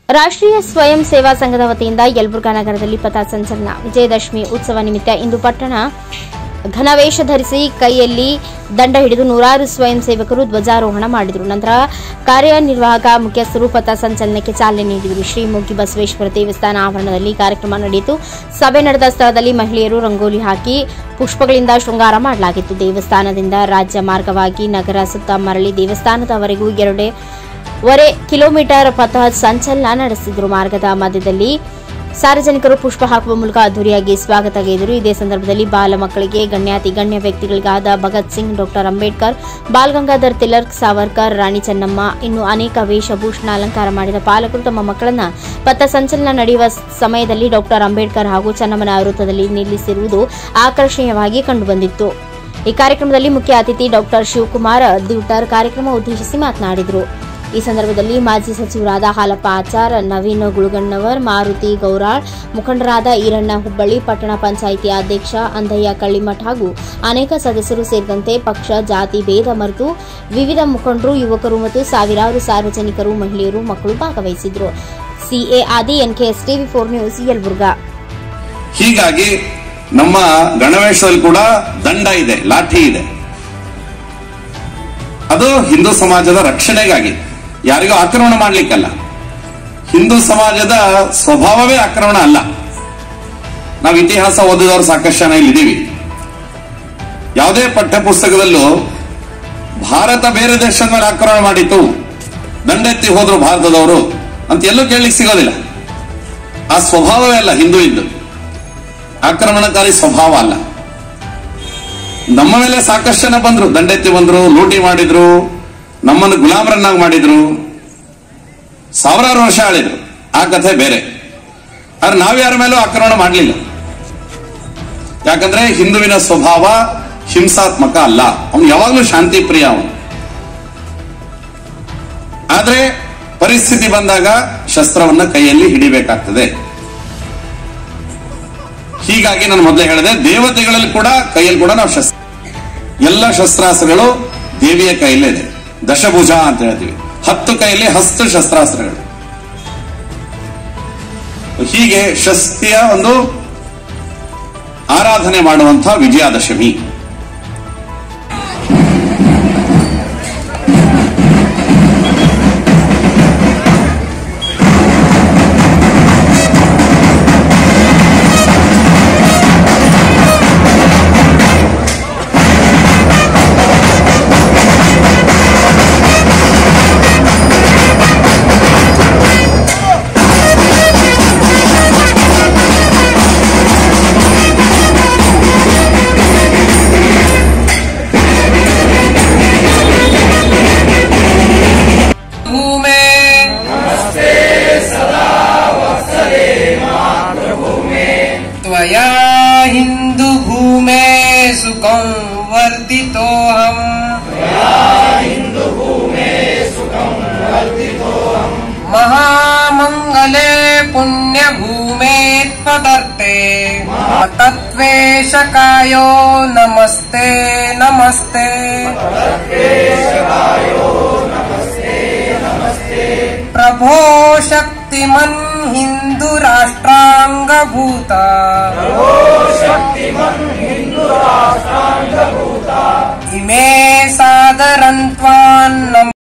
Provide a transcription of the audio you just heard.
ರಾಷ್ಟ್ರೀಯ ಸ್ವಯಂ ಸೇವಾ ಸಂಘದ ವತಿಯಿಂದ ಯಲಬುರ್ಗಾ ನಗರದಲ್ಲಿ ಪಥಸಂಚಲನ ವಿಜಯದಶಮಿ ಉತ್ಸವ ನಿಮಿತ್ತ ಇಂದು ಪಟ್ಟಣ ಘನವೇಷ ಧರಿಸಿ ಕೈಯಲ್ಲಿ ದಂಡ ಹಿಡಿದು ನೂರಾರು ಸ್ವಯಂ ಸೇವಕರು ಧ್ವಜಾರೋಹಣ ಮಾಡಿದರು ನಂತರ ಕಾರ್ಯನಿರ್ವಾಹಕ ಮುಖ್ಯಸ್ಥರು ಪಥಸಂಚಲನಕ್ಕೆ ಚಾಲನೆ ನೀಡಿದರು ಶ್ರೀ ಮುಗ್ಗಿ ಬಸವೇಶ್ವರ ದೇವಸ್ಥಾನ ಆವರಣದಲ್ಲಿ ಕಾರ್ಯಕ್ರಮ ನಡೆಯಿತು ಸಭೆ ನಡೆದ ಸ್ಥಳದಲ್ಲಿ ಮಹಿಳೆಯರು ರಂಗೋಲಿ ಹಾಕಿ ಪುಷ್ಪಗಳಿಂದ ಶೃಂಗಾರ ಮಾಡಲಾಗಿತ್ತು ದೇವಸ್ಥಾನದಿಂದ ರಾಜ್ಯ ಮಾರ್ಗವಾಗಿ ನಗರ ಸುತ್ತ ಮರಳಿ ದೇವಸ್ಥಾನದವರೆಗೂ ಎರಡೇ ವರೆ ಕಿಲೋಮೀಟರ್ ಪಥ ಸಂಚಲನ ನಡೆಸಿದ್ರು ಮಾರ್ಗದ ಮಧ್ಯದಲ್ಲಿ ಸಾರ್ವಜನಿಕರು ಪುಷ್ಪ ಹಾಕುವ ಮೂಲಕ ಅದ್ದೂರಿಯಾಗಿ ಸ್ವಾಗತ ಗೈದರು ಇದೇ ಸಂದರ್ಭದಲ್ಲಿ ಬಾಲ ಮಕ್ಕಳಿಗೆ ಗಣ್ಯಾತಿ ಗಣ್ಯ ವ್ಯಕ್ತಿಗಳಿಗಾದ ಭಗತ್ ಸಿಂಗ್ ಡಾಕ್ಟರ್ ಅಂಬೇಡ್ಕರ್ ಬಾಲ್ ಗಂಗಾಧರ್ ತಿಲಕ್ ಸಾವರ್ಕರ್ ರಾಣಿ ಚೆನ್ನಮ್ಮ ಇನ್ನು ಅನೇಕ ವೇಷಭೂಷಣ ಅಲಂಕಾರ ಮಾಡಿದ ಪಾಲಕರು ತಮ್ಮ ಮಕ್ಕಳನ್ನ ಪಥ ಸಂಚಲನ ನಡೆಯುವ ಸಮಯದಲ್ಲಿ ಡಾಕ್ಟರ್ ಅಂಬೇಡ್ಕರ್ ಹಾಗೂ ಚೆನ್ನಮ್ಮನ ವೃತ್ತದಲ್ಲಿ ನಿಲ್ಲಿಸಿರುವುದು ಆಕರ್ಷಣೀಯವಾಗಿ ಕಂಡುಬಂದಿತ್ತು ಈ ಕಾರ್ಯಕ್ರಮದಲ್ಲಿ ಮುಖ್ಯ ಅತಿಥಿ ಡಾಕ್ಟರ್ ಶಿವಕುಮಾರ್ ದಿವ್ಟರ್ ಕಾರ್ಯಕ್ರಮ ಉದ್ದೇಶಿಸಿ ಮಾತನಾಡಿದರು ಈ ಸಂದರ್ಭದಲ್ಲಿ ಮಾಜಿ ಸಚಿವರಾದ ಹಾಲಪ್ಪ ಆಚಾರ್ ನವೀನ್ ಗುಳುಗಣ್ಣವರ್ ಮಾರುತಿ ಗೌರಾಳ್ ಮುಖಂಡರಾದ ಈರಣ್ಣ ಹುಬ್ಬಳ್ಳಿ ಪಟ್ಟಣ ಪಂಚಾಯಿತಿ ಅಧ್ಯಕ್ಷ ಅಂದಯ್ಯ ಕಳ್ಳಿಮಠ್ ಹಾಗೂ ಅನೇಕ ಸದಸ್ಯರು ಸೇರಿದಂತೆ ಪಕ್ಷ ಜಾತಿ ಭೇದ ಮರೆತು ವಿವಿಧ ಮುಖಂಡರು ಯುವಕರು ಮತ್ತು ಸಾವಿರಾರು ಸಾರ್ವಜನಿಕರು ಮಹಿಳೆಯರು ಮಕ್ಕಳು ಭಾಗವಹಿಸಿದ್ರು CA Adi NKS TV four news Yelburga ಹೀಗಾಗಿ ನಮ್ಮ ಗಣವೇಶದಲ್ಲಿ ಕೂಡ ದಂಡ ಇದೆ ಲಾಠಿ ಇದೆ ಅದು ಹಿಂದೂ ಸಮಾಜದ ರಕ್ಷಣೆಗಾಗಿ ಯಾರಿಗೂ ಆಕ್ರಮಣ ಮಾಡ್ಲಿಕ್ಕಲ್ಲ ಹಿಂದೂ ಸಮಾಜದ ಸ್ವಭಾವವೇ ಆಕ್ರಮಣ ಅಲ್ಲ ನಾವು ಇತಿಹಾಸ ಓದಿದವರು ಸಾಕಷ್ಟು ಜನ ಇಲ್ಲಿದ್ದೀವಿ ಯಾವುದೇ ಪಠ್ಯ ಪುಸ್ತಕದಲ್ಲೂ ಭಾರತ ಬೇರೆ ದೇಶದ ಮೇಲೆ ಆಕ್ರಮಣ ಮಾಡಿತ್ತು ದಂಡೆತ್ತಿ ಹೋದ್ರು ಭಾರತದವರು ಅಂತ ಎಲ್ಲೂ ಕೇಳಲಿಕ್ಕೆ ಸಿಗೋದಿಲ್ಲ ಆ ಸ್ವಭಾವವೇ ಅಲ್ಲ ಹಿಂದೂ ಇದ್ದು ಆಕ್ರಮಣಕಾರಿ ಸ್ವಭಾವ ಅಲ್ಲ ನಮ್ಮ ಮೇಲೆ ಸಾಕಷ್ಟು ಜನ ಬಂದ್ರು ದಂಡೆತ್ತಿ ಬಂದ್ರು ಲೂಟಿ ಮಾಡಿದ್ರು ನಮ್ಮನ್ನು ಗುಲಾಮರನ್ನಾಗಿ ಮಾಡಿದ್ರು ಸಾವಿರಾರು ವರ್ಷ ಆಳಿದ್ರು ಆ ಕಥೆ ಬೇರೆ ಆದ್ರೆ ನಾವ್ಯಾರ ಮೇಲೂ ಆಕ್ರಮಣ ಮಾಡಲಿಲ್ಲ ಯಾಕಂದ್ರೆ ಹಿಂದುವಿನ ಸ್ವಭಾವ ಹಿಂಸಾತ್ಮಕ ಅಲ್ಲ ಅವನು ಯಾವಾಗಲೂ ಶಾಂತಿ ಪ್ರಿಯ ಅವನು ಆದ್ರೆ ಪರಿಸ್ಥಿತಿ ಬಂದಾಗ ಶಸ್ತ್ರವನ್ನ ಕೈಯಲ್ಲಿ ಹಿಡಿಬೇಕಾಗ್ತದೆ ಹೀಗಾಗಿ ನಾನು ಮೊದಲೇ ಹೇಳಿದೆ ದೇವತೆಗಳಲ್ಲಿ ಕೂಡ ಕೈಯಲ್ಲಿ ಕೂಡ ನಾವು ಶಸ್ತ್ರ ಎಲ್ಲ ಶಸ್ತ್ರಾಸ್ತ್ರಗಳು ದೇವಿಯ ಕೈಯಲ್ಲೇ ಇದೆ ದಶಭುಜ ಅಂತ ಹೇಳ್ತೀವಿ ಹತ್ತು ಕೈಯಲ್ಲಿ ಹಸ್ತು ಶಸ್ತ್ರಾಸ್ತ್ರಗಳು ಹೀಗೆ ಶಸ್ತಿಯ ಒಂದು ಆರಾಧನೆ ಮಾಡುವಂತಹ ವಿಜಯಾದಶಮಿ भूमे त्वया हिन्दुभूमे सुखं वर्धितोऽहम् महामङ्गले पुण्यभूमे त्वदर्थे तत्त्वेशकायो नमस्ते नमस्ते प्रभो शक्तिमन् हिन्दुराष्ट्राङ्गभूता इमे सादरन्त्वान्नम